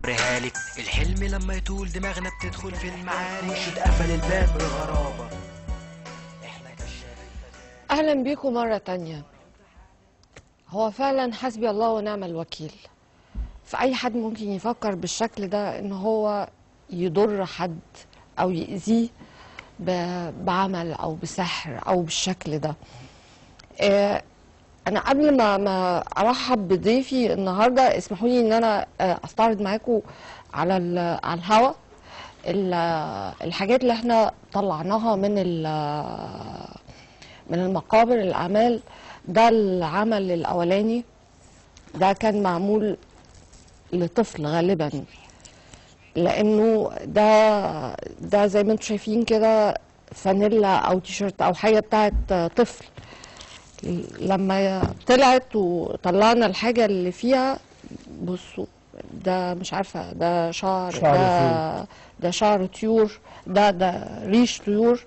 رهالك الحلم لما يطول دماغنا بتدخل في المعارك مش اتقفل الباب بغرابة احنا كشاف أهلا بيكم مرة تانية هو فعلا حسبي الله ونعم الوكيل فأي حد ممكن يفكر بالشكل ده إن هو يضر حد أو يأذيه ب- بعمل أو بسحر أو بالشكل ده آه، أنا قبل ما ما أرحب بضيفي النهاردة اسمحوا لي إن أنا آه، أستعرض معاكم على ال- على الهوا ال- الحاجات اللي احنا طلعناها من ال- من المقابر الأعمال ده العمل الأولاني ده كان معمول لطفل غالبا لأنه ده ده زي ما انتم شايفين كده فانيلا أو تيشيرت أو حاجة بتاعت طفل لما طلعت وطلعنا الحاجة اللي فيها بصوا ده مش عارفة ده شعر, شعر ده ده شعر طيور ده ده ريش طيور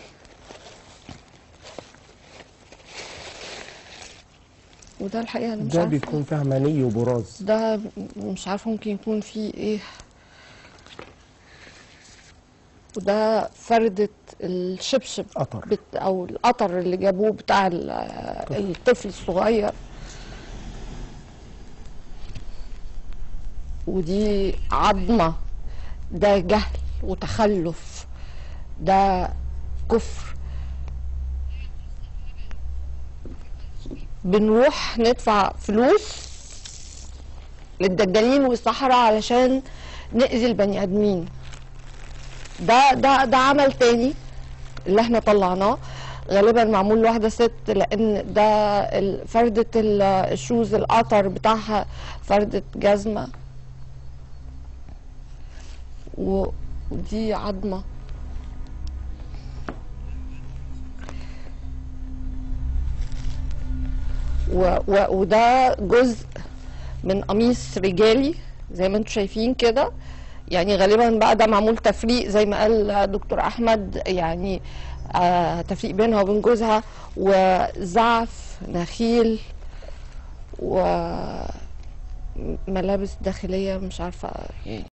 وده الحقيقة أنا مش ده عارفة بيكون فيها مني وبراز ده مش عارفة ممكن يكون فيه ايه وده فردة الشبشب قطر. بت او القطر اللي جابوه بتاع ال- الطفل الصغير ودي عظمة ده جهل وتخلف ده كفر بنروح ندفع فلوس للدجالين والسحرة علشان نأذي البني آدمين ده ده ده عمل تاني اللي احنا طلعناه غالبا معمول لواحدة ست لأن ده ال- فردة ال- الشوز القطر بتاعها فردة جزمة و- ودي عظمة و و وده جزء من قميص رجالي زي ما انتم شايفين كده يعني غالبا بقى ده معمول تفريق زي ما قال دكتور احمد يعني آه تفريق بينها وبين جوزها وزعف نخيل وملابس داخليه مش عارفه يعني